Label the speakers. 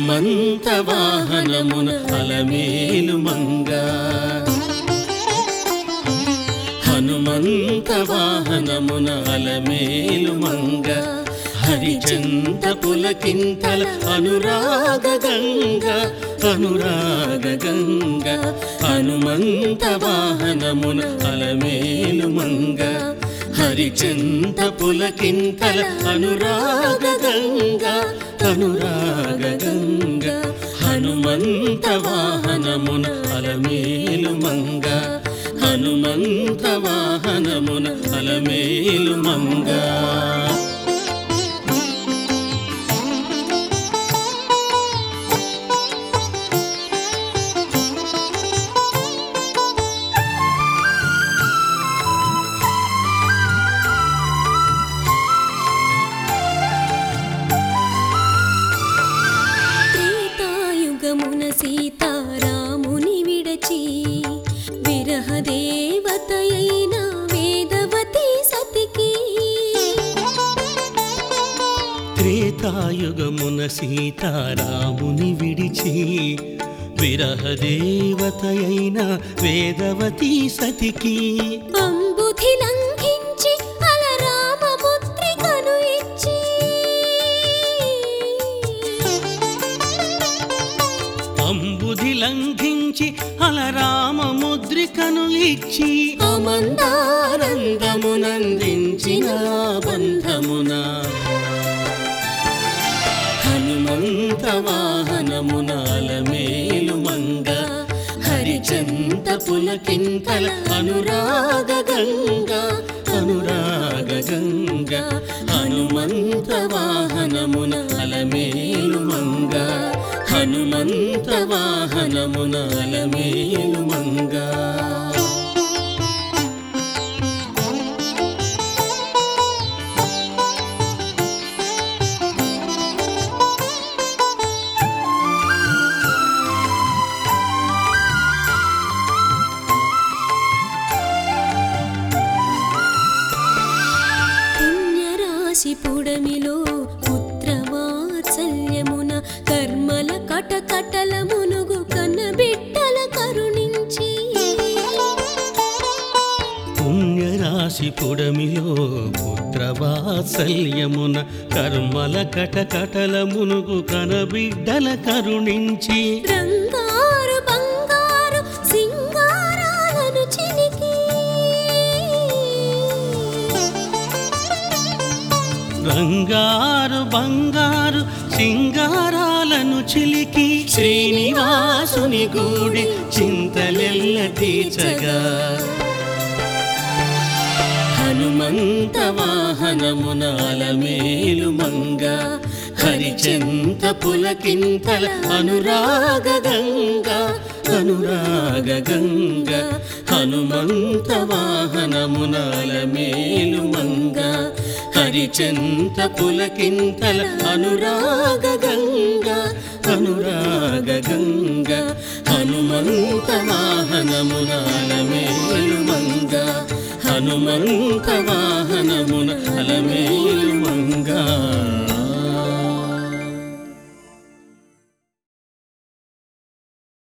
Speaker 1: హనుమంత వాహనమున అలమేలు మంగ హనుమంత వాహనమున అలమేలు మంగ హరిచంత పులకింతల అనురాగ గంగ అనురాగ గంగ హనుమంత వాహనమున అలమేలు మంగ హరిచంత పులకింతల అనురాగ గంగ అనురాగ గంగ హనుమంత వాహనమున అలమేలు మంగ హనుమంత వాహనమున అలమేలు మంగ
Speaker 2: త్రేతాయుగమున సీతారాముని విడచి విరహ దేవతయైన వేదవతి సతికి
Speaker 1: త్రేతాయుగమున సీతారాముని విడిచి విరహదేవతయైన వేదవతి సతికి
Speaker 2: అంబుధి లంఘించి అలరామ ముద్రికను ఇచ్చి
Speaker 1: అంబుధి లంఘించి అలరామ ముద్రికను ఇచ్చి అమందానందమునందించిన బంధమున హనుమంత వాహనమున అలమేలు మంగ హరిచంత పులకింతల అనురాగ గంగ అనురాగ గంగ హనుమంత వాహనమున అలమేలు మంగ హనుమంత వాహనమున అలమేలు మంగ
Speaker 2: పుణ్యరాశి పుడమిలో పుత్రవాత్సల్యమున కర్మల కటకటల మునుగు కన్నబిడ్డల కరుణించి
Speaker 1: పుణ్యరాశి పుడమిలో పుత్రవాత్సల్యమున కర్మల కటకటల మునుగు కనబిడ్డల కరుణించి
Speaker 2: రంగారు బంగారు సింగారాలను చిలికి
Speaker 1: బంగారు బంగారు సింగారాలను చిలికి శ్రీనివాసుని గూడి చింతలెల్ల తీర్చగా హనుమంత వాహనమున అలమేలు మంగ హరిచంత పులకింతల అనురాగ గంగ అనురాగ గంగ హనుమంత వాహనమున అలమేలు మంగ హరిచంత పులకింతల అనురాగ గంగ అనురాగ గంగ హనుమంత వాహనమున అలమేలు మంగ హనుమంత వాహనమున అలమేలు మంగా